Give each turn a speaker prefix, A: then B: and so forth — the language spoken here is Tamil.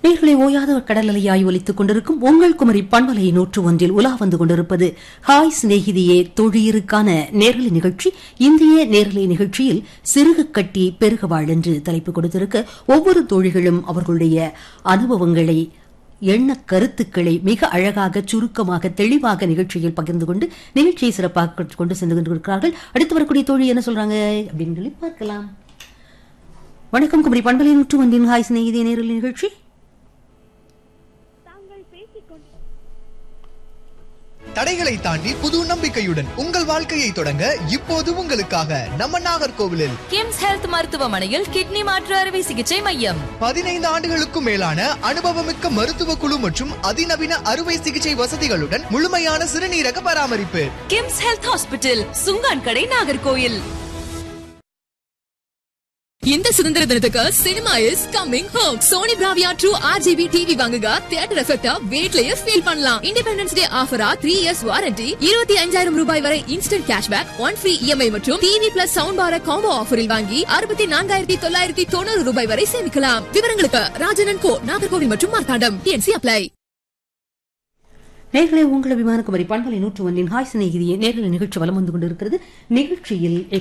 A: நேர்களை ஓயாத கடல் அலையாய் ஒலித்துக் கொண்டிருக்கும் உங்கள் குமரி பண்பலை நூற்று ஒன்றில் உலா வந்து கொண்டிருப்பது ஹாய் சிநேகிதியே தொழிலுக்கான நேரலை நிகழ்ச்சி இந்திய நேரலை நிகழ்ச்சியில் சிறுகு கட்டி பெருக வாழ் என்று தலைப்பு கொடுத்திருக்க ஒவ்வொரு தோழிகளும் அவர்களுடைய அனுபவங்களை எண்ண கருத்துக்களை மிக அழகாக சுருக்கமாக தெளிவாக நிகழ்ச்சியில் பகிர்ந்து கொண்டு நிகழ்ச்சியை சிறப்பாக கொண்டு சென்று கொண்டிருக்கிறார்கள் அடுத்து வரக்கூடிய தோழி என்ன சொல்றாங்க அப்படின்னு சொல்லி பார்க்கலாம் வணக்கம் குமரி பண்பலை நூற்று ஒன்றின் ஹாய் சிநேகிதி நேரலை நிகழ்ச்சி
B: தடைகளை தாண்டி புது நம்பிக்கையுடன் உங்கள் வாழ்க்கையை தொடங்க இப்போது உங்களுக்காக நம்ம நாகர்கோவிலில்
C: கிம்ஸ் ஹெல்த் மருத்துவமனையில் கிட்னி மாற்று அறுவை சிகிச்சை மையம்
B: பதினைந்து ஆண்டுகளுக்கும் மேலான அனுபவமிக்க மருத்துவ குழு மற்றும் அதிநவீன அறுவை சிகிச்சை வசதிகளுடன் முழுமையான சிறுநீரக பராமரிப்பு
C: கிம்ஸ் ஹெல்த் ஹாஸ்பிட்டல் சுங்கான் கடை நாகர்கோயில்
D: இந்த சுதந்திர தினத்துக்கு cinema is coming home Sony Bravia true RGB TV வாங்குங்க தியேட்டர் எஃபெக்டா வீட்லயே ஃபீல் பண்ணலாம் இண்டிபெண்டன்ஸ் டே ஆஃபரா த்ரீ இயர்ஸ் வாரண்டி இருபத்தி அஞ்சாயிரம் ரூபாய் வரை instant cashback one free EMI மற்றும் TV plus sound bar combo ஆஃபரில் வாங்கி அறுபத்தி நான்காயிரத்தி தொள்ளாயிரத்தி தொண்ணூறு ரூபாய் வரை சேமிக்கலாம் விவரங்களுக்கு ராஜனன் கோ நாகர்கோவில் மற்றும் மார்த்தாண்டம் டிஎன்சி அப்ளை
A: நேர்களை உங்கள் அபிமான குமரி பண்பலை நூற்று ஒன்றின் ஹாய் சிநேகிதியை நேரில் நிகழ்ச்சி வலம் வந்து கொண்டிருக்கிறது நிகழ்ச்சியில்